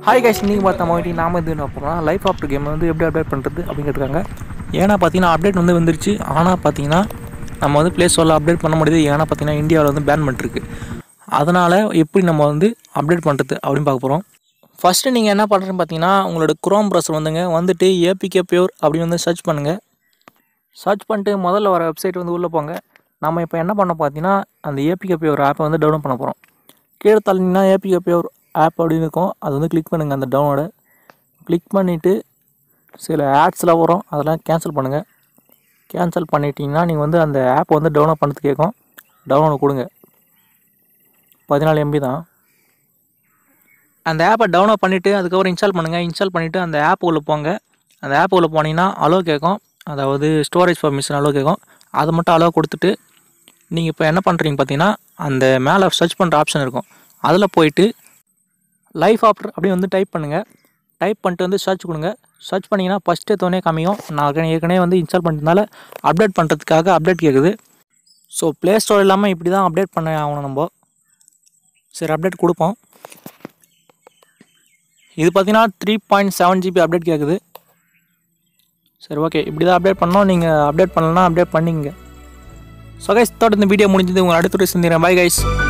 hi guys நீங்கள் பார்த்த மாதிரி நாம இது என்ன போகிறோம் லைஃப் ஆஃப்டர் கேம் வந்து எப்படி அப்டேட் பண்ணுறது அப்படின்னு கேட்டிருக்காங்க ஏன்னா பார்த்தீங்கன்னா அப்டேட் வந்து வந்துருச்சு ஆனால் பார்த்தீங்கன்னா நம்ம வந்து ப்ளே ஸ்டோரில் அப்டேட் பண்ண முடியுது ஏன்னா பார்த்தீங்கன்னா இந்தியாவில் வந்து பேன் பண்ணிருக்கு அதனால் எப்படி நம்ம வந்து அப்டேட் பண்ணுறது அப்படின்னு பார்க்க போகிறோம் ஃபஸ்ட்டு நீங்கள் என்ன பண்ணுறேன்னு பார்த்தீங்கன்னா உங்களோட குரோம் ப்ரௌசர் வந்துங்க வந்துட்டு ஏபிகே பியூர் அப்படின்னு வந்து சர்ச் பண்ணுங்கள் சர்ச் பண்ணிட்டு முதல்ல வர வெப்சைட் வந்து உள்ளே போங்க நம்ம இப்போ என்ன பண்ண பார்த்தீங்கன்னா அந்த ஏபிகே பியூர் ஆப்பை வந்து டவுன்லோட் பண்ண போகிறோம் கீழே தள்ளினீங்கன்னா ஏபிகே பியூர் ஆப் அப்படின்னு இருக்கும் அது வந்து கிளிக் பண்ணுங்கள் அந்த டவுனோட கிளிக் பண்ணிவிட்டு சில ஆட்ஸ்லாம் வரும் அதெல்லாம் கேன்சல் பண்ணுங்கள் கேன்சல் பண்ணிட்டீங்கன்னா நீங்கள் வந்து அந்த ஆப் வந்து டவுன்லோட் பண்ணுறது கேட்கும் டவுன்லோட் கொடுங்க பதினாலு எம்பி தான் அந்த ஆப்பை டவுன்லோட் பண்ணிவிட்டு அதுக்கப்புறம் இன்ஸ்டால் பண்ணுங்கள் இன்ஸ்டால் பண்ணிவிட்டு அந்த ஆப் உள்ள போங்க அந்த ஆப் உள்ள போனீங்கன்னா அலோ கேட்கும் அதாவது ஸ்டோரேஜ் பர்மிஷன் அலோ கேட்கும் அதை மட்டும் அலோ கொடுத்துட்டு நீங்கள் இப்போ என்ன பண்ணுறீங்க பார்த்தீங்கன்னா அந்த மேலே சர்ச் பண்ணுற ஆப்ஷன் இருக்கும் அதில் போயிட்டு லைஃப் ஆஃப்டர் அப்படி வந்து டைப் பண்ணுங்கள் டைப் பண்ணிட்டு வந்து சர்ச் கொடுங்க சர்ச் பண்ணிங்கன்னா ஃபஸ்ட்டு தோனே காமிக்கும் நான் ஏற்கனவே- ஏற்கனவே வந்து இன்ஸ்டால் பண்ணிட்டனால அப்டேட் பண்ணுறதுக்காக அப்டேட் கேட்குது ஸோ ப்ளே ஸ்டோர் இல்லாமல் இப்படி தான் அப்டேட் பண்ண ஆகணும் நம்ம சரி அப்டேட் கொடுப்போம் இது பார்த்தீங்கன்னா three point seven GB update கேட்குது சரி ஓகே இப்படி தான் அப்டேட் பண்ணோம் நீங்கள் அப்டேட் பண்ணலன்னா அப்டேட் பண்ணிங்க ஸோ கைஸ் தோட்ட இந்த வீடியோ முடிஞ்சது உங்களை அடுத்த சந்திக்கிறேன் பாய் கைஸ்